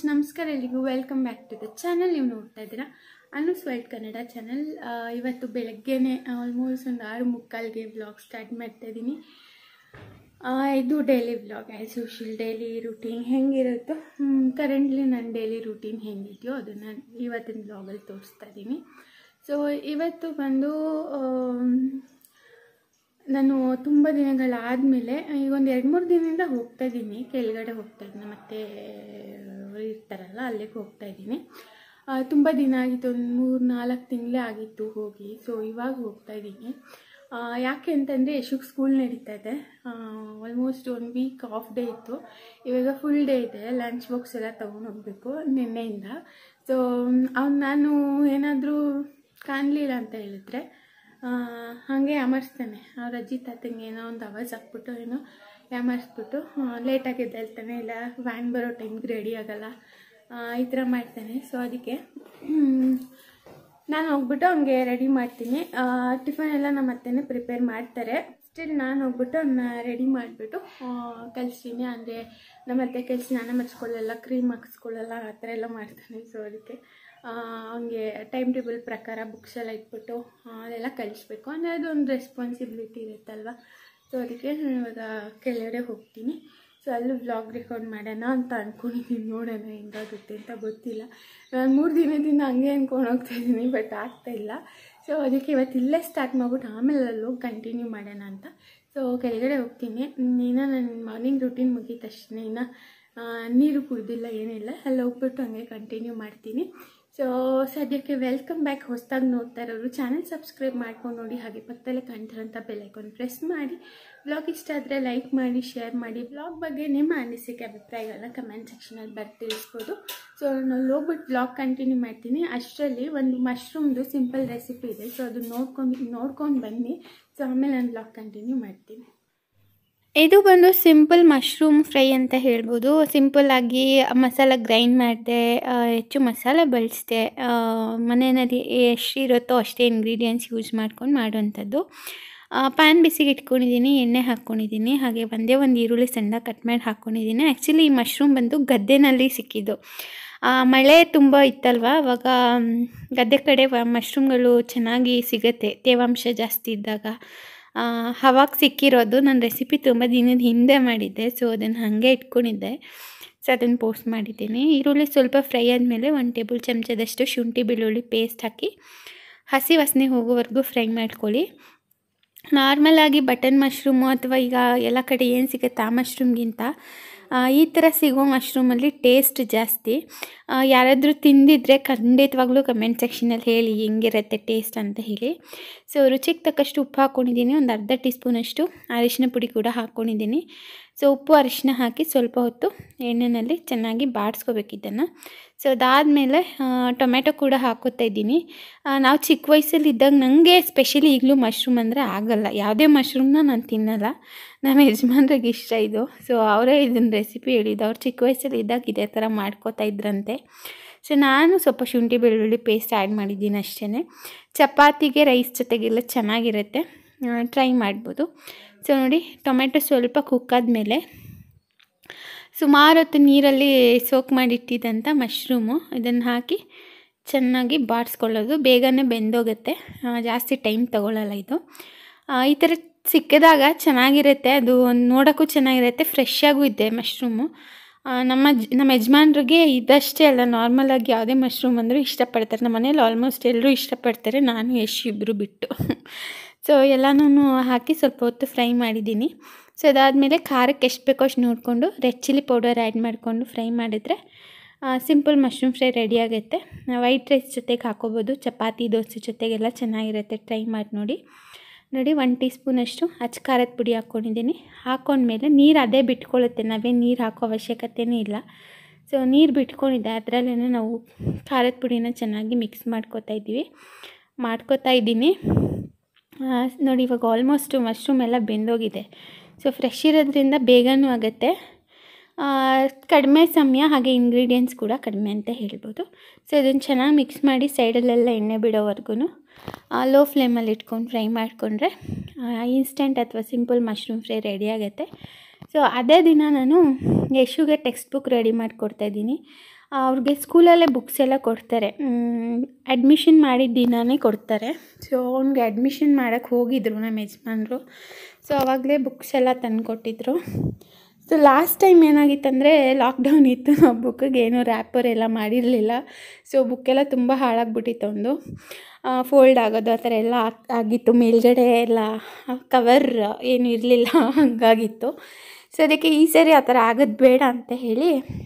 ನಮಸ್ಕಾರ ಎಲ್ಲಿಗೂ welcome back to the channel ನೀವು ನೋಡ್ತಾ ಇದ್ದೀರಾ ಅನು ಸ್ವೈಟ್ ಕನ್ನಡ ಚಾನಲ್ ಇವತ್ತು ಬೆಳಗ್ಗೆನೆ ಆಲ್ಮೋಸ್ಟ್ ಒಂದು ಆರು ಮುಕ್ಕಾಲ್ಗೆ ವ್ಲಾಗ್ ಸ್ಟಾರ್ಟ್ ಮಾಡ್ತಾ ಇದ್ದೀನಿ ಇದು daily vlog as usual daily routine ಹೆಂಗಿರುತ್ತೋ ಕರೆಂಟ್ಲಿ ನನ್ನ ಡೈಲಿ ರೂಟೀನ್ ಹೆಂಗಿದೆಯೋ ಅದನ್ನು ಇವತ್ತಿನ ವ್ಲಾಗಲ್ಲಿ ತೋರಿಸ್ತಾ ಇದ್ದೀನಿ ಸೊ ಇವತ್ತು ಬಂದು ಆಮ್, ನಾನು ತುಂಬ ದಿನಗಳಾದಮೇಲೆ ಈಗ ಒಂದು ಎರಡು ಮೂರು ದಿನದಿಂದ ಹೋಗ್ತಾ ಇದ್ದೀನಿ ಕೆಳಗಡೆ ಹೋಗ್ತಾ ಇದ್ದೀನಿ ಮತ್ತು ಇರ್ತಾರಲ್ಲ ಅಲ್ಲಿಗೆ ಹೋಗ್ತಾ ಇದ್ದೀನಿ ತುಂಬ ದಿನ ಆಗಿತ್ತು ಒಂದು ಮೂರು ನಾಲ್ಕು ತಿಂಗಳೇ ಆಗಿತ್ತು ಹೋಗಿ ಸೊ ಇವಾಗ ಹೋಗ್ತಾ ಇದ್ದೀನಿ ಆ, ಯಾಕೆ ಅಂತಂದರೆ ಯಶುಗೆ ಸ್ಕೂಲ್ ನಡೀತಾ ಇದೆ almost one week half day ಇತ್ತು ಇವಾಗ ಫುಲ್ ಡೇ ಇದೆ ಲಂಚ್ ಬಾಕ್ಸ್ ಎಲ್ಲ ತೊಗೊಂಡು ಹೋಗಬೇಕು ನಿನ್ನೆಯಿಂದ ಸೊ ಅವ್ನು ನಾನು ಏನಾದರೂ ಕಾಣಲಿಲ್ಲ ಅಂತ ಹೇಳಿದ್ರೆ ಆ, ಹಾಗೆ ಯಾಮರ್ಸ್ತಾನೆ ಅವ್ರ ಅಜ್ಜಿ ತಾತಂಗೆ ಏನೋ ಒಂದು ಅವಾಜ್ ಹಾಕ್ಬಿಟ್ಟು ಏನೋ ಯಾಮರ್ಸ್ಬಿಟ್ಟು ಲೇಟಾಗಿ ಎದ್ದೇಳ್ತಾನೆ ಇಲ್ಲ ವ್ಯಾನ್ ಬರೋ ಟೈಮ್ಗೆ ರೆಡಿ ಆಗಲ್ಲ ಆ, ಈ ಥರ ಮಾಡ್ತಾನೆ ಸೊ ಅದಕ್ಕೆ ಹ್ಮ್, ನಾನು ಹೋಗ್ಬಿಟ್ಟು ಅವ್ನಿಗೆ ರೆಡಿ ಮಾಡ್ತೀನಿ ಟಿಫನ್ ಎಲ್ಲ ನಮ್ಮ ಅತ್ತೆನೇ ಪ್ರಿಪೇರ್ ಮಾಡ್ತಾರೆ ಸ್ಟಿಲ್ ನಾನು ಹೋಗ್ಬಿಟ್ಟು ಅವನ್ನ ರೆಡಿ ಮಾಡಿಬಿಟ್ಟು ಕಲಿಸ್ತೀನಿ ಅಂದರೆ ನಮ್ಮ ಅತ್ತೆ ಕಲಿಸಿ ಸ್ನಾನ ಮಾಡಿಸ್ಕೊಳ್ಳಲ್ಲ ಕ್ರೀಮ್ ಹಾಕಿಸ್ಕೊಳ್ಳಲ್ಲ ಆ ಥರ ಎಲ್ಲ ಮಾಡ್ತಾನೆ ಸೊ ಅದಕ್ಕೆ ಅವನಿಗೆ ಟೈಮ್ ಟೇಬಲ್ ಪ್ರಕಾರ ಬುಕ್ಸ್ ಎಲ್ಲ ಇಟ್ಬಿಟ್ಟು ಆ, ಅದೆಲ್ಲ ಕಲಿಸ್ಬೇಕು ಅಂದರೆ ಅದೊಂದು ರೆಸ್ಪಾನ್ಸಿಬಿಲಿಟಿ ಇರುತ್ತಲ್ವ ಸೊ ಅದಕ್ಕೆ ನಾನು ಇವಾಗ ಕೆಳಗಡೆ ಹೋಗ್ತೀನಿ ಸೊ ಅಲ್ಲೂ ವ್ಲಾಗ್ ರೆಕಾರ್ಡ್ ಮಾಡೋಣ ಅಂತ ಅಂದ್ಕೊಂಡಿದ್ದೀನಿ ನೋಡೋಣ ಹೆಂಗಾಗುತ್ತೆ ಅಂತ ಗೊತ್ತಿಲ್ಲ ನಾನು ಮೂರು ದಿನದಿಂದ ಹಂಗೆ ಅಂದ್ಕೊಂಡು ಹೋಗ್ತಾ ಇದ್ದೀನಿ ಬಟ್ ಆಗ್ತಾ ಇಲ್ಲ ಸೊ ಅದಕ್ಕೆ ಇವತ್ತು ಇಲ್ಲೇ ಸ್ಟಾರ್ಟ್ ಮಾಡ್ಬಿಟ್ಟು ಆಮೇಲೆ ಅಲ್ಲಿ ಹೋಗಿ ಕಂಟಿನ್ಯೂ ಮಾಡೋಣ ಅಂತ ಸೊ ಕೆಳಗಡೆ ಹೋಗ್ತೀನಿ ಇನ್ನು ನನ್ನ ಮಾರ್ನಿಂಗ್ ರೂಟೀನ್ ಮುಗೀತು ತಕ್ಷಣ ಇನ್ನು ಆ, ನೀರು ಕುಡ್ದಿಲ್ಲ ಏನಿಲ್ಲ ಅಲ್ಲಿ ಹೋಗ್ಬಿಟ್ಟು ಹಂಗೆ ಕಂಟಿನ್ಯೂ ಮಾಡ್ತೀನಿ ಸೊ ಸದ್ಯಕ್ಕೆ ವೆಲ್ಕಮ್ ಬ್ಯಾಕ್ ಹೊಸದಾಗಿ ನೋಡ್ತಾ ಇರೋರು ಚಾನಲ್ ಸಬ್ಸ್ಕ್ರೈಬ್ ಮಾಡ್ಕೊಂಡು ನೋಡಿ ಹಾಗೆ ಪಕ್ಕದಲ್ಲೇ ಕಾಣ್ತಿರೋಂಥ ಬೆಲ್ಲೈಕಾನ್ ಪ್ರೆಸ್ ಮಾಡಿ ಬ್ಲಾಗ್ ಇಷ್ಟ ಆದರೆ ಲೈಕ್ ಮಾಡಿ ಶೇರ್ ಮಾಡಿ ಬ್ಲಾಗ್ ಬಗ್ಗೆ ನಿಮ್ಮ ಅನಿಸಿಕೆ ಅಭಿಪ್ರಾಯಗಳನ್ನ ಕಮೆಂಟ್ ಸೆಕ್ಷನಲ್ಲಿ ಬರ್ದು ತಿಳಿಸ್ಬೋದು ಸೊ ನಾನು ಹೋಗ್ಬಿಟ್ಟು ಬ್ಲಾಗ್ ಕಂಟಿನ್ಯೂ ಮಾಡ್ತೀನಿ ಅಷ್ಟರಲ್ಲಿ ಒಂದು ಮಶ್ರೂಮ್ದು ಸಿಂಪಲ್ ರೆಸಿಪಿ ಇದೆ ಸೊ ಅದು ನೋಡ್ಕೊಂಡು ನೋಡ್ಕೊಂಡು ಬನ್ನಿ ಸೊ ಆಮೇಲೆ ನಾನು ಬ್ಲಾಗ್ ಕಂಟಿನ್ಯೂ ಮಾಡ್ತೀನಿ ಇದು ಬಂದು ಸಿಂಪಲ್ ಮಶ್ರೂಮ್ ಫ್ರೈ ಅಂತ ಹೇಳ್ಬೋದು ಸಿಂಪಲ್ಲಾಗಿ ಮಸಾಲ ಗ್ರೈಂಡ್ ಮಾಡಿದೆ ಹೆಚ್ಚು ಮಸಾಲೆ ಬಳಸಿದೆ ಮನೆಯಲ್ಲಿ ಎಷ್ಟಿರುತ್ತೋ ಅಷ್ಟೇ ಇಂಗ್ರೀಡಿಯೆಂಟ್ಸ್ ಯೂಸ್ ಮಾಡ್ಕೊಂಡು ಮಾಡುವಂಥದ್ದು ಪ್ಯಾನ್ ಬಿಸಿಗೆ ಇಟ್ಕೊಂಡಿದ್ದೀನಿ ಎಣ್ಣೆ ಹಾಕ್ಕೊಂಡಿದ್ದೀನಿ ಹಾಗೆ ಒಂದೇ ಒಂದು ಈರುಳ್ಳಿ ಸಣ್ಣ ಕಟ್ ಮಾಡಿ ಹಾಕ್ಕೊಂಡಿದ್ದೀನಿ ಆ್ಯಕ್ಚುಲಿ ಈ ಮಶ್ರೂಮ್ ಬಂದು ಗದ್ದೆನಲ್ಲಿ ಸಿಕ್ಕಿದ್ದು ಆ, ಮಳೆ ತುಂಬ ಇತ್ತಲ್ವ ಅವಾಗ ಮ್, ಗದ್ದೆ ಕಡೆ ವ- ಮಶ್ರೂಮ್ಗಳು ಚೆನ್ನಾಗಿ ಸಿಗುತ್ತೆ ತೇವಾಂಶ ಜಾಸ್ತಿ ಇದ್ದಾಗ ಆ, ಅವಾಗ ಸಿಕ್ಕಿರೋದು ನನ್ನ ರೆಸಿಪಿ ತುಂಬ ದಿನದ ಹಿಂದೆ ಮಾಡಿದ್ದೆ ಸೊ ಅದನ್ನು ಹಾಗೆ ಇಟ್ಕೊಂಡಿದ್ದೆ ಸೊ ಅದನ್ನು ಪೋಸ್ಟ್ ಮಾಡಿದ್ದೀನಿ ಈರುಳ್ಳಿ ಸ್ವಲ್ಪ ಫ್ರೈ ಆದಮೇಲೆ ಒಂದು ಟೇಬಲ್ ಚಮಚದಷ್ಟು ಶುಂಠಿ ಬೆಳ್ಳುಳ್ಳಿ ಪೇಸ್ಟ್ ಹಾಕಿ ಹಸಿ ವಾಸನೆ ಹೋಗೋವರೆಗೂ ಫ್ರೈ ಮಾಡ್ಕೊಳ್ಳಿ ನಾರ್ಮಲಾಗಿ ಬಟನ್ ಮಶ್ರೂಮು ಅಥವಾ ಈಗ ಎಲ್ಲ ಕಡೆ ಏನು ಸಿಗುತ್ತೆ ಆ ಮಶ್ರೂಮ್ಗಿಂತ ಆ, ಈ ಥರ ಸಿಗೋ ಮಶ್ರೂಮಲ್ಲಿ ಟೇಸ್ಟ್ ಜಾಸ್ತಿ ಆ, ಯಾರಾದರೂ ತಿಂದಿದ್ರೆ ಖಂಡಿತವಾಗ್ಲೂ ಕಮೆಂಟ್ ಸೆಕ್ಷನಲ್ಲಿ ಹೇಳಿ ಹೆಂಗಿರುತ್ತೆ ಟೇಸ್ಟ್ ಅಂತ ಹೇಳಿ ಸೊ ರುಚಿಗೆ ತಕ್ಕಷ್ಟು ಉಪ್ಪು ಹಾಕ್ಕೊಂಡಿದ್ದೀನಿ ಒಂದು ಅರ್ಧ ಟೀ ಸ್ಪೂನಷ್ಟು ಅರಿಶಿನ ಪುಡಿ ಕೂಡ ಹಾಕ್ಕೊಂಡಿದ್ದೀನಿ ಸೊ ಉಪ್ಪು ಅರಿಶಿನ ಹಾಕಿ ಸ್ವಲ್ಪ ಹೊತ್ತು ಎಣ್ಣೆಯಲ್ಲಿ ಚೆನ್ನಾಗಿ ಬಾಡಿಸ್ಕೋಬೇಕು ಇದನ್ನು ಸೊ ಅದಾದಮೇಲೆ ಟೊಮೆಟೊ ಕೂಡ ಹಾಕೋತಾ ಇದ್ದೀನಿ ಆ, ನಾವು ಚಿಕ್ಕ ವಯಸ್ಸಲ್ಲಿ ಇದ್ದಾಗ ನನಗೆ ಸ್ಪೆಷಲಿ ಈಗಲೂ ಮಶ್ರೂಮ್ ಅಂದರೆ ಆಗಲ್ಲ ಯಾವುದೇ ಮಶ್ರೂಮ್ನ ನಾನು ತಿನ್ನಲ್ಲ ನಮ್ಮ ಯಜಮಾನ್ರಿಗೆ ಇಷ್ಟ ಇದು ಸೊ ಅವರೇ ಇದನ್ನ ರೆಸಿಪಿ ಹೇಳಿದ್ದು ಅವ್ರು ಚಿಕ್ಕ ವಯಸ್ಸಲ್ಲಿ ಇದ್ದಾಗ ಇದೇ ಥರ ಮಾಡ್ಕೋತಾ ಇದ್ರಂತೆ ಸೊ ನಾನು ಸ್ವಲ್ಪ ಶುಂಠಿ ಬೆಳ್ಳುಳ್ಳಿ ಪೇಸ್ಟ್ ಆ್ಯಡ್ ಮಾಡಿದ್ದೀನಿ ಅಷ್ಟೇ ಚಪಾತಿಗೆ ರೈಸ್ ಜೊತೆಗೆಲ್ಲ ಚೆನ್ನಾಗಿರುತ್ತೆ ಟ್ರೈ ಮಾಡ್ಬೋದು ಸೊ ನೋಡಿ ಟೊಮೆಟೊ ಸ್ವಲ್ಪ ಕುಕ್ ಆದಮೇಲೆ ಸುಮಾರು ಹೊತ್ತು ನೀರಲ್ಲಿ ಸೋಕ್ ಮಾಡಿಟ್ಟಿದ್ದಂಥ ಮಶ್ರೂಮು ಇದನ್ನು ಹಾಕಿ ಚೆನ್ನಾಗಿ ಬಾಡಿಸ್ಕೊಳ್ಳೋದು ಬೇಗನೆ ಬೆಂದೋಗುತ್ತೆ ಆ, ಜಾಸ್ತಿ ಟೈಮ್ ತಗೊಳ್ಳಲ್ಲ ಇದು ಆ, ಈ ಥರ ಸಿಕ್ಕಿದಾಗ ಚೆನ್ನಾಗಿರುತ್ತೆ ಅದು ನೋಡೋಕ್ಕೂ ಚೆನ್ನಾಗಿರುತ್ತೆ ಫ್ರೆಶ್ ಆಗೂ ಇದೆ ಮಶ್ರೂಮು ಆ, ನಮ್ಮ ಜ್ ನಮ್ಮ ಯಜಮಾನ್ರಿಗೆ ಇದಷ್ಟೇ ಅಲ್ಲ ನಾರ್ಮಲಾಗಿ ಯಾವುದೇ ಮಶ್ರೂಮ್ ಅಂದರೂ ಇಷ್ಟಪಡ್ತಾರೆ ನಮ್ಮ ಮನೇಲಿ ಆಲ್ಮೋಸ್ಟ್ ಎಲ್ಲರೂ ಇಷ್ಟಪಡ್ತಾರೆ ನಾನು ಯಶ್ ಇಬ್ಬರು ಬಿಟ್ಟು ಸೊ ಎಲ್ಲನೂ ಹಾಕಿ ಸ್ವಲ್ಪ ಹೊತ್ತು ಫ್ರೈ ಮಾಡಿದ್ದೀನಿ ಸೊ ಅದಾದಮೇಲೆ ಖಾರಕ್ಕೆ ಎಷ್ಟು ಬೇಕೋ ಅಷ್ಟು ನೋಡಿಕೊಂಡು ರೆಡ್ ಚಿಲ್ಲಿ ಪೌಡರ್ ಆ್ಯಡ್ ಮಾಡಿಕೊಂಡು ಫ್ರೈ ಮಾಡಿದರೆ ಸಿಂಪಲ್ ಮಶ್ರೂಮ್ ಫ್ರೈ ರೆಡಿ ಆಗುತ್ತೆ ವೈಟ್ ರೈಸ್ ಜೊತೆಗೆ ಹಾಕೋಬೋದು ಚಪಾತಿ ದೋಸೆ ಜೊತೆಗೆಲ್ಲ ಚೆನ್ನಾಗಿರುತ್ತೆ ಟ್ರೈ ಮಾಡಿ ನೋಡಿ ನೋಡಿ ಒನ್ ಟೀ ಸ್ಪೂನಷ್ಟು ಅಚ್ಚ ಖಾರದ ಪುಡಿ ಹಾಕ್ಕೊಂಡಿದ್ದೀನಿ ಹಾಕ್ಕೊಂಡ್ಮೇಲೆ ನೀರು ಅದೇ ಬಿಟ್ಕೊಳ್ಳುತ್ತೆ ನಾವೇನು ನೀರು ಹಾಕೋ ಅವಶ್ಯಕತೆಯೇ ಇಲ್ಲ ಸೊ ನೀರು ಬಿಟ್ಕೊಂಡಿದ್ದೆ ಅದರಲ್ಲೇ ನಾವು ಖಾರದ ಪುಡಿನ ಚೆನ್ನಾಗಿ ಮಿಕ್ಸ್ ಮಾಡ್ಕೋತಾ ಇದ್ದೀವಿ ಮಾಡ್ಕೋತಾ ಇದ್ದೀನಿ ಆ, ನೋಡಿ ಇವಾಗ ಆಲ್ಮೋಸ್ಟು ಮಶ್ರೂಮ್ ಎಲ್ಲ ಬೆಂದೋಗಿದೆ ಸೊ ಫ್ರೆಶ್ ಇರೋದ್ರಿಂದ ಬೇಗನೂ ಆಗುತ್ತೆ ಆ, ಕಡಿಮೆ ಸಮಯ ಹಾಗೆ ಇಂಗ್ರೀಡಿಯೆಂಟ್ಸ್ ಕೂಡ ಕಡಿಮೆ ಅಂತ ಹೇಳ್ಬೋದು ಸೊ ಇದನ್ನು ಚೆನ್ನಾಗಿ ಮಿಕ್ಸ್ ಮಾಡಿ ಸೈಡಲ್ಲೆಲ್ಲ ಎಣ್ಣೆ ಬಿಡೋವರೆಗೂ ಲೋ ಫ್ಲೇಮಲ್ಲಿ ಇಟ್ಕೊಂಡು ಫ್ರೈ ಮಾಡಿಕೊಂಡ್ರೆ ಇನ್ಸ್ಟೆಂಟ್ ಅಥವಾ ಸಿಂಪಲ್ ಮಶ್ರೂಮ್ ಫ್ರೈ ರೆಡಿ ಆಗುತ್ತೆ ಸೊ ಅದೇ ದಿನ ನಾನು ಯಶುಗೆ ಟೆಕ್ಸ್ಟ್ ಬುಕ್ ರೆಡಿ ಮಾಡಿಕೊಡ್ತಾಯಿದ್ದೀನಿ ಅವ್ರಿಗೆ ಸ್ಕೂಲಲ್ಲೇ ಬುಕ್ಸ್ ಎಲ್ಲ ಕೊಡ್ತಾರೆ ಅಡ್ಮಿಷನ್ ಮಾಡಿದ ದಿನವೇ ಕೊಡ್ತಾರೆ ಸೊ ಅವ್ನಿಗೆ ಅಡ್ಮಿಷನ್ ಮಾಡೋಕ್ಕೆ ಹೋಗಿದ್ರು ನಮ್ಮ ಯಜಮಾನ್ರು ಸೊ ಆವಾಗಲೇ ಬುಕ್ಸ್ ಎಲ್ಲ ತಂದು ಕೊಟ್ಟಿದ್ರು ಸೊ ಲಾಸ್ಟ್ ಟೈಮ್ ಏನಾಗಿತ್ತಂದರೆ ಲಾಕ್ಡೌನ್ ಇತ್ತು ನಾವು ಬುಕ್ಕಿಗೆ ಏನೂ ರ್ಯಾಪರ್ ಎಲ್ಲ ಮಾಡಿರಲಿಲ್ಲ ಸೊ ಬುಕ್ಕೆಲ್ಲ ತುಂಬ ಹಾಳಾಗ್ಬಿಟ್ಟಿತ್ತು ಒಂದು ಫೋಲ್ಡ್ ಆಗೋದು ಆ ಥರ ಎಲ್ಲ ಆಗ್- ಆಗಿತ್ತು ಮೇಲ್ಗಡೆ ಎಲ್ಲ ಕವರ್ ಏನು ಇರಲಿಲ್ಲ ಹಂಗಾಗಿತ್ತು ಸೊ ಅದಕ್ಕೆ ಈ ಸರಿ ಆ ಥರ ಆಗೋದು ಬೇಡ ಅಂತ ಹೇಳಿ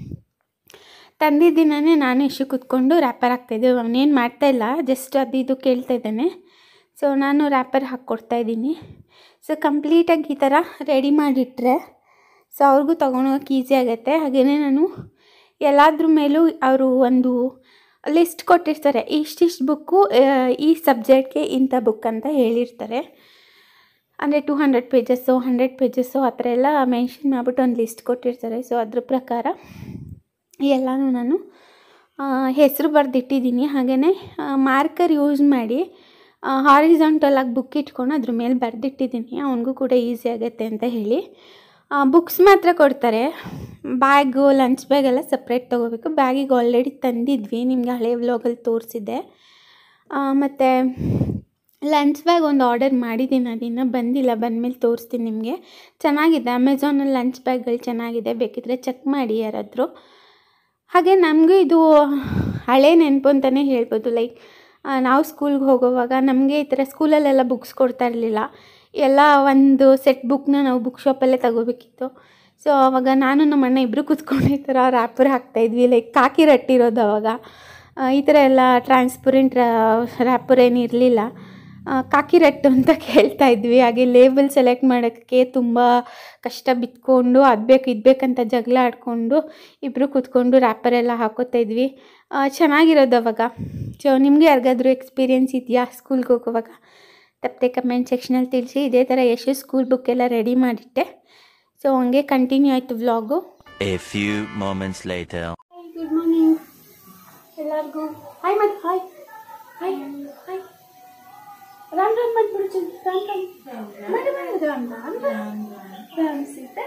ತಂದಿದ್ದ ದಿನವೇ ನಾನು ಇಶು ಕೂತ್ಕೊಂಡು ರ್ಯಾಪರ್ ಹಾಕ್ತಾಯಿದ್ದೆ ಅವನೇನು ಮಾಡ್ತಾಯಿಲ್ಲ ಜಸ್ಟ್ ಅದು ಇದು ಕೇಳ್ತಾ ಇದ್ದಾನೆ ಸೊ ನಾನು ರ್ಯಾಪರ್ ಹಾಕ್ಕೊಡ್ತಾ ಇದ್ದೀನಿ ಸೊ ಕಂಪ್ಲೀಟಾಗಿ ಈ ಥರ ರೆಡಿ ಮಾಡಿಟ್ರೆ ಸೊ ಅವ್ರಿಗೂ ತೊಗೊಂಡೋಗಕ್ಕೆ ಈಸಿ ಆಗುತ್ತೆ ಹಾಗೆಯೇ ನಾನು ಎಲ್ಲಾದ್ರ ಮೇಲೂ ಅವರು ಒಂದು ಲಿಸ್ಟ್ ಕೊಟ್ಟಿರ್ತಾರೆ ಇಷ್ಟಿಷ್ಟು ಬುಕ್ಕು ಈ ಸಬ್ಜೆಕ್ಟ್ಗೆ ಇಂಥ ಬುಕ್ ಅಂತ ಹೇಳಿರ್ತಾರೆ ಅಂದರೆ two hundred pages hundred pages ಆ ಥರ ಎಲ್ಲ ಮೆನ್ಷನ್ ಮಾಡಿಬಿಟ್ಟು ಒಂದು ಲಿಸ್ಟ್ ಕೊಟ್ಟಿರ್ತಾರೆ ಸೊ ಅದ್ರ ಪ್ರಕಾರ ಎಲ್ಲನೂ ನಾನು ಹೆಸರು ಬರೆದಿಟ್ಟಿದ್ದೀನಿ ಹಾಗೆಯೇ ಮಾರ್ಕರ್ ಯೂಸ್ ಮಾಡಿ ಹಾರಿಜಾಂಟಲಾಗಿ ಬುಕ್ ಇಟ್ಕೊಂಡು ಅದ್ರ ಮೇಲೆ ಬರೆದಿಟ್ಟಿದ್ದೀನಿ ಅವನಿಗೂ ಕೂಡ ಈಸಿ ಆಗುತ್ತೆ ಅಂತ ಹೇಳಿ ಬುಕ್ಸ್ ಮಾತ್ರ ಕೊಡ್ತಾರೆ ಬ್ಯಾಗು ಲಂಚ್ ಬ್ಯಾಗ್ ಎಲ್ಲ ಸಪ್ರೇಟ್ ತೊಗೋಬೇಕು ಬ್ಯಾಗಿಗೆ ಆಲ್ರೆಡಿ ತಂದಿದ್ವಿ ನಿಮಗೆ ಹಳೆ ವ್ಲಾಗಲ್ಲಿ ತೋರಿಸಿದ್ದೆ ಮತ್ತು ಲಂಚ್ ಬ್ಯಾಗ್ ಒಂದು ಆರ್ಡರ್ ಮಾಡಿದ್ದೀನಿ ಅದಿನ್ನು ಬಂದಿಲ್ಲ ಬಂದಮೇಲೆ ತೋರಿಸ್ತೀನಿ ನಿಮಗೆ ಚೆನ್ನಾಗಿದೆ ಅಮೆಝಾನಲ್ಲಿ ಲಂಚ್ ಬ್ಯಾಗ್ಗಳು ಚೆನ್ನಾಗಿದೆ ಬೇಕಿದ್ರೆ ಚೆಕ್ ಮಾಡಿ ಯಾರಾದರೂ ಹಾಗೆ ನಮಗೂ ಇದು ಹಳೆ ನೆನಪು ಅಂತಲೇ ಹೇಳ್ಬೋದು ಲೈಕ್ ನಾವು ಸ್ಕೂಲ್ಗೆ ಹೋಗೋವಾಗ ನಮಗೆ ಈ ಥರ ಸ್ಕೂಲಲ್ಲೆಲ್ಲ ಬುಕ್ಸ್ ಕೊಡ್ತಾ ಇರಲಿಲ್ಲ ಎಲ್ಲ ಒಂದು ಸೆಟ್ ಬುಕ್ನ ನಾವು ಬುಕ್ ಶಾಪಲ್ಲೇ ತಗೋಬೇಕಿತ್ತು ಸೊ ಅವಾಗ ನಾನು ನಮ್ಮ ಅಣ್ಣ ಇಬ್ಬರು ಕೂತ್ಕೊಂಡು ಈ ಥರ ರ್ಯಾಪರ್ ಹಾಕ್ತಾಯಿದ್ವಿ ಲೈಕ್ ಕಾಕಿ ರಟ್ಟಿರೋದು ಅವಾಗ ಆ, ಈ ಥರ ಎಲ್ಲ ಟ್ರಾನ್ಸ್ಪರೆಂಟ್ ರ್ಯಾಪರ್ ಏನು ಇರಲಿಲ್ಲ ಕಾಕಿ ರಟ್ಟು ಅಂತ ಕೇಳ್ತಾ ಇದ್ವಿ ಹಾಗೆ ಲೇಬಲ್ ಸೆಲೆಕ್ಟ್ ಮಾಡೋಕ್ಕೆ ತುಂಬ ಕಷ್ಟ ಬಿತ್ಕೊಂಡು ಅದು ಬೇಕು ಇದು ಬೇಕಂತ ಜಗಳ ಆಡಿಕೊಂಡು ಇಬ್ಬರು ಕೂತ್ಕೊಂಡು ರ್ಯಾಪರ್ ಎಲ್ಲ ಹಾಕೋತಾ ಇದ್ವಿ ಆ, ಚೆನ್ನಾಗಿರೋದು ಅವಾಗ ಸೊ ನಿಮಗೆ ಯಾರಿಗಾದ್ರೂ ಎಕ್ಸ್ಪೀರಿಯೆನ್ಸ್ ಇದೆಯಾ ಸ್ಕೂಲ್ಗೆ ಹೋಗುವಾಗ ತಪ್ಪದೆ ಕಮೆಂಟ್ ಸೆಕ್ಷನಲ್ಲಿ ತಿಳಿಸಿ ಇದೇ ಥರ ಎಷ್ಟು ಸ್ಕೂಲ್ ಬುಕ್ ಎಲ್ಲ ರೆಡಿ ಮಾಡಿಟ್ಟೆ ಸೊ ಹಂಗೆ ಕಂಟಿನ್ಯೂ ಆಯಿತು vlog A few moments later. Good morning ಎಲ್ಲರಿಗೂ ಹಾಯ್ ಮಾಡಿ hi hi hi Ram Ram ಮಾಡ್ಬಿಡು ಚಂದ ರಾಮ್ ರಾಮ್ ಮಾಡಿ ಮಾಡಿ ರಾಮ್ ರಾಮ್ ರಾಮ್ ರಾಮ್ ಸೀತಾ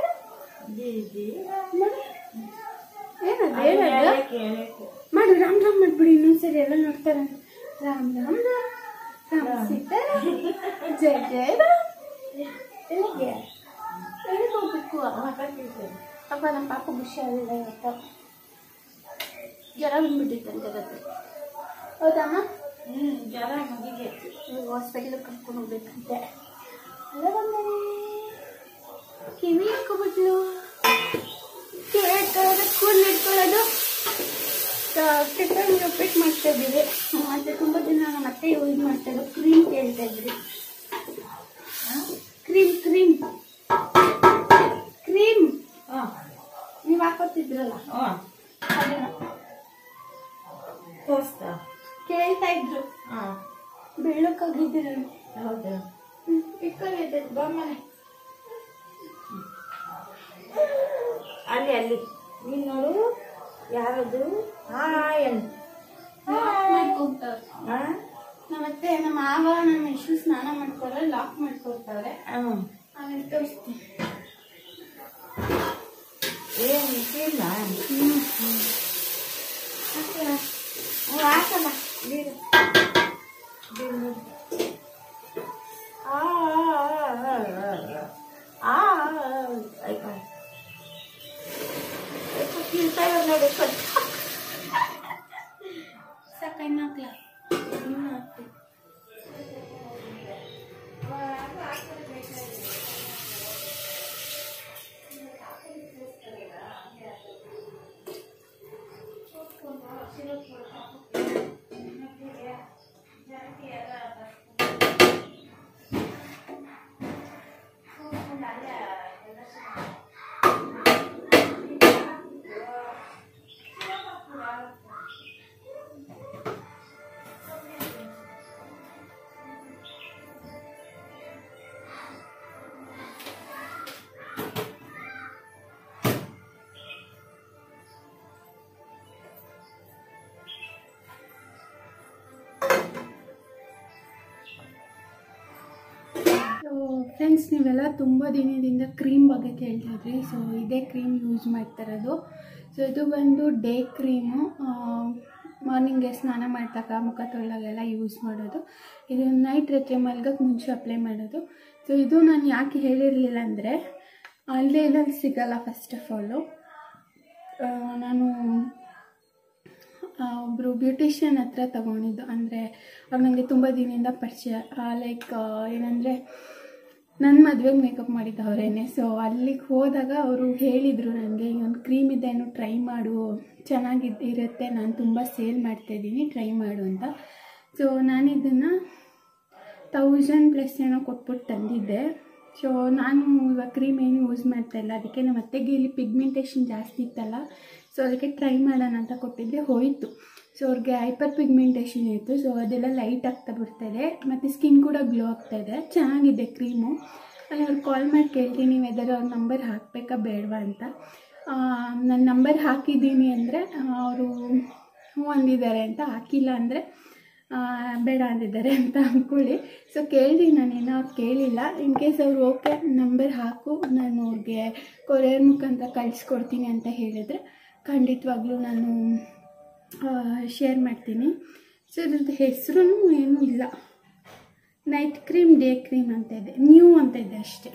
ಮಾಡು. ಏನದು ಏನದು ಮಾಡು ರಾಮ್ ರಾಮ್ ಮಾಡ್ಬಿಡಿ ಇನ್ನೊಂದ್ಸರಿ ಎಲ್ಲ ನೋಡ್ತಾರೆ ರಾಮ್ ರಾಮ್ ರಾಮ್ ರಾಮ್ ಸೀತಾ ಜಯ ಜಯ ರಾಮ್ ಎಲ್ಲಿಗೆ ಎಲ್ಲಿಗೆ ಹೋಗ್ಬೇಕು ಅಪ್ಪ ನಮ್ಮ ಪಾಪ ಹುಷಾರಿಲ್ಲ ಇವತ್ತು ಜ್ವರ ಬಂದ್ಬಿಟ್ಟಿತ್ತಂತೆ ಜಗತ್ತು ಹೌದಾ ಜ್ವರ ಮಗಿಗೆ ಹಾಸ್ಪಿಟಲ್ ಕರ್ಕೊಂಡು ಹೋಗ್ಬೇಕಂತೆ ಅಲ್ಲ ಬಂದರೆ ಕಿವಿ ಹಾಕೋಬಿಟ್ಲು ಕಿವಿ ಇಟ್ಕೊಳ್ಳೋದು ಕೂದಲು ಇಟ್ಕೊಳ್ಳೋದು ಟಿಫನ್ ರಿಪೀಟ್ ಮಾಡ್ತಾ ಇದ್ದೀವಿ ಮತ್ತೆ ತುಂಬ ದಿನ ನಮ್ಮ ಮತ್ತೆ ಯೂಸ್ ಮಾಡ್ತಾ ಇದ್ದು ಕ್ರೀಮ್ ಕೇಳ್ತಾ ಇದ್ರಿ ಕ್ರೀಮ್ ಕ್ರೀಮ್ ಕ್ರೀಮ್ ನೀವು ಹಾಕೋತಿದ್ರಲ್ಲ ಅದನ್ನ ತೋರಿಸ್ತಾ ಕೇಳ್ತಾ ಇದ್ರು ಹಾಂ ಬೆಳ್ಳಕ್ಕಾಗಿದ್ದೀರ ಹೌದು ಇಟ್ಕೊಂಡಿದ್ದೆ ಬಾಮನೆ ಅಲ್ಲಿ ಅಲ್ಲಿ ನೀನು ನೋಡು ಯಾರದು ಹಾಯ್ ಅಂತ ಹಾಂ ಮತ್ತೆ ನಮ್ಮ ಮಾವ ನಮ್ಮ ಯಶು ಸ್ನಾನ ಮಾಡ್ಕೊಳ್ರೆ ಲಾಕ್ ಮಾಡ್ಕೊಳ್ತಾವ್ರೆ ಹ್ಞೂ ಆಮೇಲೆ ತೋರಿಸ್ತೀನಿ ಏನು ಇಲ್ಲ ಹ್ಞೂ ಹಾಕಲ್ಲ ನೀರು ನೀರು ನೋಡಿ. ಆ ಆ, ಆ, ಆ, ಆ, ಆಯ್ತು ತಿಂತಾ ಇರೋದು ನೋಡಿ ಸ್ವಲ್ಪ ಸಾಕ ಇನ್ನು ಹಾಕ್ಲ ಇನ್ನು ಹಾಕ್ತೀನಿ ಸೊ ಫ್ರೆಂಡ್ಸ್ ನೀವೆಲ್ಲ ತುಂಬ ದಿನದಿಂದ ಕ್ರೀಮ್ ಬಗ್ಗೆ ಕೇಳ್ತಾ ಇದ್ರಿ ಸೊ ಇದೇ ಕ್ರೀಮ್ ಯೂಸ್ ಮಾಡ್ತಾ ಇರೋದು ಸೊ ಸೊ ಇದು ಬಂದು ಡೇ ಕ್ರೀಮು ಮಾರ್ನಿಂಗ್ಗೆ ಸ್ನಾನ ಮಾಡಿದಾಗ ಮುಖ ತೊಳೆದಾಗೆಲ್ಲ ಯೂಸ್ ಮಾಡೋದು ಇದು ನೈಟ್ ರಾತ್ರಿ ಮಲ್ಗಕ್ಕೆ ಮುಂಚೆ ಅಪ್ಲೈ ಮಾಡೋದು ಸೊ ಇದು ನಾನು ಯಾಕೆ ಹೇಳಿರಲಿಲ್ಲ ಅಂದರೆ ಅಲ್ಲೇ ಇಲ್ಲಲ್ಲಿ ಸಿಗಲ್ಲ ಫಸ್ಟ್ ಆಫ್ ಆಲು ನಾನು ಒಬ್ಬರು ಬ್ಯೂಟಿಷಿಯನ್ ಹತ್ರ ತಗೊಂಡಿದ್ದು ಅಂದರೆ ಅವ್ರು ನನಗೆ ತುಂಬ ದಿನದಿಂದ ಪರಿಚಯ ಲೈಕ್ ಏನಂದರೆ ನನ್ನ ಮದುವೆಗೆ ಮೇಕಪ್ ಮಾಡಿದ್ದು ಅವರೇನೆ ಸೊ ಅಲ್ಲಿಗೆ ಹೋದಾಗ ಅವರು ಹೇಳಿದರು ನನಗೆ ಒಂದು ಕ್ರೀಮ್ ಇದೆ ಏನು ಟ್ರೈ ಮಾಡು ಚೆನ್ನಾಗಿದ್ದು ಇರುತ್ತೆ ನಾನು ತುಂಬ ಸೇಲ್ ಮಾಡ್ತಾಯಿದ್ದೀನಿ ಟ್ರೈ ಮಾಡು ಅಂತ ಸೊ ನಾನು ಇದನ್ನು ತೌಸಂಡ್ ಪ್ಲಸ್ ಏನೋ ಕೊಟ್ಬಿಟ್ಟು ತಂದಿದ್ದೆ ಸೊ ನಾನು ಇವಾಗ ಕ್ರೀಮ್ ಏನು ಯೂಸ್ ಮಾಡ್ತಾ ಇಲ್ಲ ಅದಕ್ಕೆ ನಮ್ಮ ಅತ್ತೆಗೆ ಇಲ್ಲಿ ಪಿಗ್ಮೆಂಟೇಷನ್ ಜಾಸ್ತಿ ಇತ್ತಲ್ಲ ಸೊ ಅದಕ್ಕೆ ಟ್ರೈ ಮಾಡೋಣ ಅಂತ ಕೊಟ್ಟಿದ್ದೆ ಹೋಯಿತು ಸೊ ಅವ್ರಿಗೆ ಹೈಪರ್ ಪಿಗ್ಮೆಂಟೇಷನ್ ಇತ್ತು ಸೊ ಅದೆಲ್ಲ ಲೈಟ್ ಆಗ್ತಾ ಬರ್ತಾಯಿದೆ ಮತ್ತು ಸ್ಕಿನ್ ಕೂಡ ಗ್ಲೋ ಆಗ್ತಾಯಿದೆ ಚೆನ್ನಾಗಿದೆ ಕ್ರೀಮು ನಾನು ಅವ್ರಿಗೆ ಕಾಲ್ ಮಾಡಿ ಕೇಳ್ತೀನಿ ವೆದರ್ ಅವ್ರ ನಂಬರ್ ಹಾಕಬೇಕಾ ಬೇಡವಾ ಅಂತ ನನ್ನ ನಂಬರ್ ಹಾಕಿದ್ದೀನಿ ಅಂದರೆ ಅವರು ಹ್ಞೂ ಅಂದಿದ್ದಾರೆ ಅಂತ ಹಾಕಿಲ್ಲ ಅಂದರೆ ಬೇಡ ಅಂದಿದ್ದಾರೆ ಅಂತ ಅಂದ್ಕೊಳ್ಳಿ ಸೊ ಕೇಳಿದೆ ನಾನೇನೋ ಅವ್ರು ಕೇಳಿಲ್ಲ ಇನ್ ಕೇಸ್ ಅವ್ರು ಓಕೆ ನಂಬರ್ ಹಾಕು ನಾನು ಅವ್ರಿಗೆ ಕೊರಿಯರ್ ಮುಖಾಂತರ ಕಳಿಸ್ಕೊಡ್ತೀನಿ ಅಂತ ಹೇಳಿದರೆ ಖಂಡಿತವಾಗ್ಲೂ ನಾನು ಶೇರ್ ಮಾಡ್ತೀನಿ ಸೊ ಇದ್ರದ್ದು ಹೆಸರು ಏನೂ ಇಲ್ಲ ನೈಟ್ ಕ್ರೀಮ್ ಡೇ ಕ್ರೀಮ್ ಅಂತ ಇದೆ ನ್ಯೂ ಅಂತ ಇದೆ ಅಷ್ಟೇ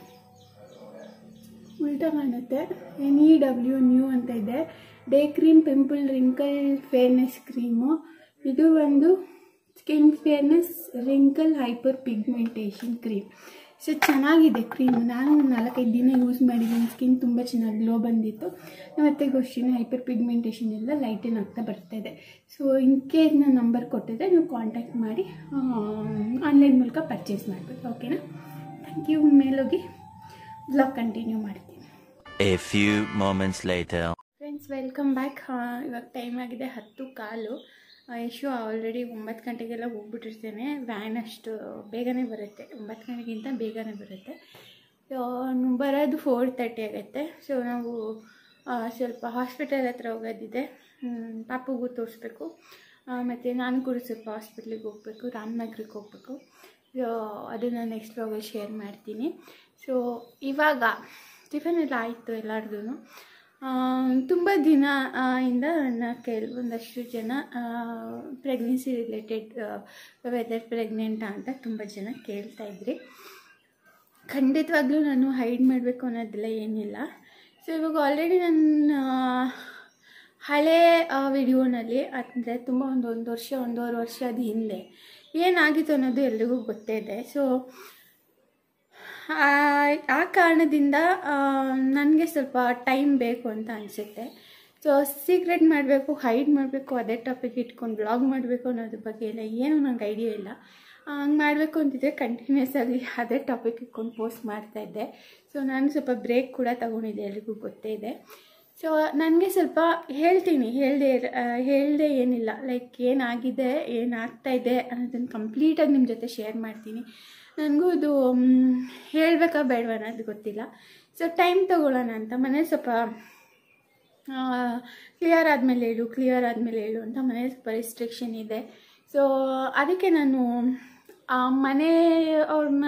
ಉಲ್ಟಾ ಕಾಣುತ್ತೆ ಎನ್ ಇ ಡಬ್ಲ್ಯೂ ನ್ಯೂ ಅಂತ ಇದೆ day cream pimple wrinkle fairness cream ಇದು ಒಂದು skin fairness wrinkle hyper pigmentation cream so ಚೆನ್ನಾಗಿದೆ ಕ್ರೀಮ್ ನಾನು ಒಂದು ನಾಲ್ಕೈದು ದಿನ ಯೂಸ್ ಮಾಡಿದ್ದೀನಿ ಸ್ಕಿನ್ ತುಂಬ ಚೆನ್ನಾಗಿ ಗ್ಲೋ ಬಂದಿತ್ತು ಮತ್ತು ಅಷ್ಟೇ ಹೈಪರ್ ಪಿಗ್ಮೆಂಟೇಷನ್ ಎಲ್ಲ ಲೈಟನ್ ಆಗ್ತಾ ಬರ್ತಾಯಿದೆ ಸೊ ಇನ್ ಕೇಸ್ ನಾನು ನಂಬರ್ ಕೊಟ್ಟಿದ್ದೆ ನೀವು ಕಾಂಟ್ಯಾಕ್ಟ್ ಮಾಡಿ ಆನ್ಲೈನ್ ಮೂಲಕ ಪರ್ಚೇಸ್ ಮಾಡ್ಬೋದು ಓಕೆನಾ ಥ್ಯಾಂಕ್ ಯು ಮೇಲೋಗಿ ಬ್ಲಾಗ್ ಕಂಟಿನ್ಯೂ ಮಾಡ್ತೀನಿ A few moments later. Friends welcome back ಇವಾಗ ಟೈಮ್ ಆಗಿದೆ ಹತ್ತು ಕಾಲು ಯಶು ಆಲ್ರೆಡಿ ಒಂಬತ್ತು ಗಂಟೆಗೆಲ್ಲ ಹೋಗ್ಬಿಟ್ಟಿರ್ತೇನೆ ವ್ಯಾನ್ ಅಷ್ಟು ಬೇಗನೆ ಬರುತ್ತೆ ಒಂಬತ್ತು ಗಂಟೆಗಿಂತ ಬೇಗನೆ ಬರುತ್ತೆ ಸೊ ಬರೋದು ಫೋರ್ ತರ್ಟಿ ಆಗುತ್ತೆ ಸೊ ನಾವು ಆ, ಸ್ವಲ್ಪ ಹಾಸ್ಪಿಟಲ್ ಹತ್ರ ಹೋಗೋದಿದೆ ಹ್ಮ್, ಪಾಪುಗೂ ತೋರಿಸ್ಬೇಕು ಮತ್ತು ನಾನು ಕೂಡ ಸ್ವಲ್ಪ ಹಾಸ್ಪಿಟ್ಲಿಗೆ ಹೋಗಬೇಕು ರಾಮನಗರಕ್ಕೆ ಹೋಗಬೇಕು ಸೊ ಅದನ್ನು ನೆಕ್ಸ್ಟ್ ಬ್ಲಾಗಲ್ಲಿ ಶೇರ್ ಮಾಡ್ತೀನಿ ಸೊ ಇವಾಗ ಟಿಫನ್ ಎಲ್ಲ ಆಯಿತು ಎಲ್ಲರದೂ ತುಂಬ ದಿನ ಆ, ಇಂದ ನನ್ನ ಕೆಲವೊಂದಷ್ಟು ಜನ ಪ್ರೆಗ್ನೆನ್ಸಿ ರಿಲೇಟೆಡ್ ವೆದರ್ ಪ್ರೆಗ್ನೆಂಟಾ ಅಂತ ತುಂಬ ಜನ ಕೇಳ್ತಾ ಇದ್ರಿ ಖಂಡಿತವಾಗ್ಲೂ ನಾನು ಹೈಡ್ ಮಾಡಬೇಕು ಅನ್ನೋದಿಲ್ಲ ಏನಿಲ್ಲ ಸೊ ಇವಾಗ ಆಲ್ರೆಡಿ ನನ್ನ ಹಳೆ ವಿಡಿಯೋನಲ್ಲಿ ಅಂದರೆ ತುಂಬ ಒಂದು ಒಂದು ವರ್ಷ ಒಂದೂವರೆ ವರ್ಷದ ಹಿಂದೆ ಏನಾಗಿತ್ತು ಅನ್ನೋದು ಎಲ್ರಿಗೂ ಗೊತ್ತೇ ಇದೆ ಸೊ ಆ- ಆ ಕಾರಣದಿಂದ ನನಗೆ ಸ್ವಲ್ಪ ಟೈಮ್ ಬೇಕು ಅಂತ ಅನಿಸುತ್ತೆ ಸೊ ಸೀಕ್ರೆಟ್ ಮಾಡಬೇಕು ಹೈಡ್ ಮಾಡಬೇಕು ಅದೇ ಟಾಪಿಕ್ ಇಟ್ಕೊಂಡು ಬ್ಲಾಗ್ ಮಾಡಬೇಕು ಅನ್ನೋದ್ರ ಬಗ್ಗೆ ಎಲ್ಲ ಏನೂ ನಂಗೆ ಐಡಿಯಾ ಇಲ್ಲ ಹಂಗೆ ಮಾಡಬೇಕು ಅಂತಿದ್ದೆ ಕಂಟಿನ್ಯೂಸ್ ಆಗಿ ಅದೇ ಟಾಪಿಕ್ ಇಟ್ಕೊಂಡು ಪೋಸ್ಟ್ ಮಾಡ್ತಾಯಿದ್ದೆ ಸೊ ನಾನು ಸ್ವಲ್ಪ ಬ್ರೇಕ್ ಕೂಡ ತೊಗೊಂಡಿದ್ದೆ ಎಲ್ರಿಗೂ ಗೊತ್ತೇ ಇದೆ ಸೊ ನನಗೆ ಸ್ವಲ್ಪ ಹೇಳ್ತೀನಿ ಹೇಳ್ದೆ ಹೇಳ್ದೆ ಏನಿಲ್ಲ ಲೈಕ್ ಏನಾಗಿದೆ ಏನಾಗ್ತಾ ಇದೆ ಅನ್ನೋದನ್ನು ಕಂಪ್ಲೀಟಾಗಿ ನಿಮ್ಮ ಜೊತೆ ಶೇರ್ ಮಾಡ್ತೀನಿ ನನಗೂ ಇದು ಮ್, ಹೇಳ್ಬೇಕಾ ಬೇಡವಾ ಅನ್ನೋದು ಗೊತ್ತಿಲ್ಲ ಸೊ ಟೈಮ್ ತೊಗೊಳ್ಳೋಣ ಅಂತ ಮನೇಲಿ ಸ್ವಲ್ಪ ಕ್ಲಿಯರ್ ಆದಮೇಲೆ ಹೇಳು ಕ್ಲಿಯರ್ ಆದಮೇಲೆ ಹೇಳು ಅಂತ ಮನೇಲಿ ಸ್ವಲ್ಪ ರಿಸ್ಟ್ರಿಕ್ಷನ್ ಇದೆ ಸೊ ಅದಕ್ಕೆ ನಾನು ಆ ಮನೆ ಅವ್ರನ್ನ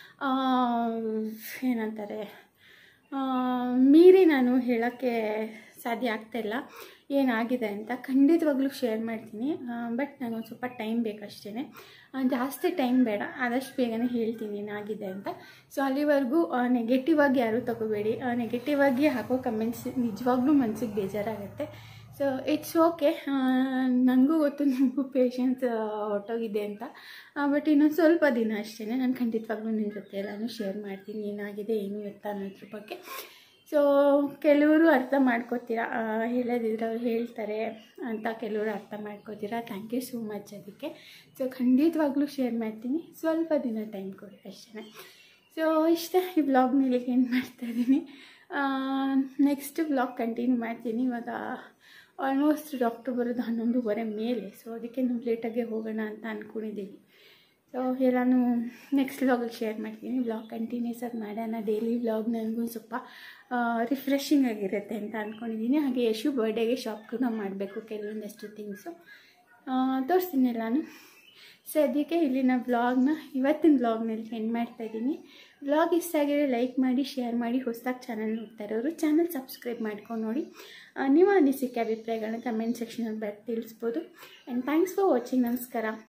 ಏನಂತಾರೆ ಆ, ಮೀರಿ ನಾನು ಹೇಳೋಕ್ಕೆ ಸಾಧ್ಯ ಆಗ್ತಾಯಿಲ್ಲ ಏನಾಗಿದೆ ಅಂತ ಖಂಡಿತವಾಗ್ಲೂ ಶೇರ್ ಮಾಡ್ತೀನಿ ಬಟ್ ನನಗೊಂದು ಸ್ವಲ್ಪ ಟೈಮ್ ಬೇಕಷ್ಟೇ ಜಾಸ್ತಿ ಟೈಮ್ ಬೇಡ ಆದಷ್ಟು ಬೇಗನೆ ಹೇಳ್ತೀನಿ ಏನಾಗಿದೆ ಅಂತ ಸೊ ಅಲ್ಲಿವರೆಗೂ ನೆಗೆಟಿವ್ ಆಗಿ ಯಾರೂ ತಗೋಬೇಡಿ ನೆಗೆಟಿವ್ ಆಗಿ ಹಾಕೋ ಕಮೆಂಟ್ಸ್ ನಿಜವಾಗ್ಲೂ ಮನ್ಸಿಗೆ ಬೇಜಾರಾಗುತ್ತೆ ಸೊ ಇಟ್ಸ್ ಓಕೆ ನನಗೂ ಗೊತ್ತು ನಿಮಗೂ ಪೇಷನ್ಸ್ ಹೊಟ್ಟೋಗಿದೆ ಅಂತ ಬಟ್ ಇನ್ನೊಂದು ಸ್ವಲ್ಪ ದಿನ ಅಷ್ಟೇ ನಾನು ಖಂಡಿತವಾಗ್ಲೂ ನಿಮ್ಮ ಜೊತೆ ಎಲ್ಲನೂ ಶೇರ್ ಮಾಡ್ತೀನಿ ಏನಾಗಿದೆ ಏನು ಎತ್ತ ಅನ್ನೋದ್ರ ಬಗ್ಗೆ ಸೊ ಕೆಲವರು ಅರ್ಥ ಮಾಡ್ಕೋತೀರಾ ಆ, ಹೇಳೋದಿದ್ರೆ ಅವ್ರು ಹೇಳ್ತಾರೆ ಅಂತ ಕೆಲವರು ಅರ್ಥ ಮಾಡ್ಕೋತೀರಾ ಥ್ಯಾಂಕ್ ಯು ಸೋ ಮಚ್ ಅದಕ್ಕೆ ಸೊ ಖಂಡಿತವಾಗ್ಲೂ ಶೇರ್ ಮಾಡ್ತೀನಿ ಸ್ವಲ್ಪ ದಿನ ಟೈಮ್ ಕೊಡಿ ಅಷ್ಟೇ ಸೊ ಇಷ್ಟ ಈ ಬ್ಲಾಗ್ನ ಇಲ್ಲಿಗೆ ಏನು ಮಾಡ್ತಾಯಿದ್ದೀನಿ ನೆಕ್ಸ್ಟ್ ಬ್ಲಾಗ್ ಕಂಟಿನ್ಯೂ ಮಾಡ್ತೀನಿ ಇವಾಗ ಆಲ್ಮೋಸ್ಟ್ ಡಾಕ್ಟ್ರ್ ಬರೋದು ಹನ್ನೊಂದುವರೆ ಮೇಲೆ ಸೊ ಅದಕ್ಕೆ ನಾವು ಲೇಟಾಗೆ ಹೋಗೋಣ ಅಂತ ಅಂದ್ಕೊಂಡಿದ್ದೀವಿ ಸೊ ಎಲ್ಲನೂ ನೆಕ್ಸ್ಟ್ ವ್ಲಾಗಲ್ಲಿ ಶೇರ್ ಮಾಡ್ತೀನಿ ವ್ಲಾಗ್ ಕಂಟಿನ್ಯೂಸ್ ಆಗಿ ಮಾಡೋಣ ಡೈಲಿ ವ್ಲಾಗ್ ನನಗೂ ಸ್ವಲ್ಪ ರಿಫ್ರೆಶಿಂಗ್ ಆಗಿರುತ್ತೆ ಅಂತ ಅಂದ್ಕೊಂಡಿದ್ದೀನಿ ಹಾಗೆ ಯಶು ಬರ್ಡೇಗೆ ಶಾಪ್ ಕೂಡ ಮಾಡಬೇಕು ಕೆಲವೊಂದಷ್ಟು ಥಿಂಗ್ಸು ತೋರಿಸ್ತೀನಿ ಎಲ್ಲಾನು ಸದ್ಯಕ್ಕೆ ಇಲ್ಲಿನ ವ್ಲಾಗ್ನ ಇವತ್ತಿನ ವ್ಲಾಗ್ನಲ್ಲಿ ಎಂಡ್ ಮಾಡ್ತಾ ಇದ್ದೀನಿ ವ್ಲಾಗ್ ಇಷ್ಟ ಆಗಿದ್ರೆ ಲೈಕ್ ಮಾಡಿ ಶೇರ್ ಮಾಡಿ ಹೊಸದಾಗಿ ಚಾನಲ್ ನೋಡ್ತಾ ಇರೋರು ಚಾನಲ್ ಸಬ್ಸ್ಕ್ರೈಬ್ ಮಾಡ್ಕೊಂಡು ನೋಡಿ ಆ, ನಿಮ್ಮ ಅನಿಸಿಕೆ ಅಭಿಪ್ರಾಯಗಳನ್ನ ಕಮೆಂಟ್ ಸೆಕ್ಷನಲ್ಲಿ ಬರ್ ತಿಳಿಸ್ಬೋದು ಆ್ಯಂಡ್ ಥ್ಯಾಂಕ್ಸ್ ಫಾರ್ ವಾಚಿಂಗ್ ನಮಸ್ಕಾರ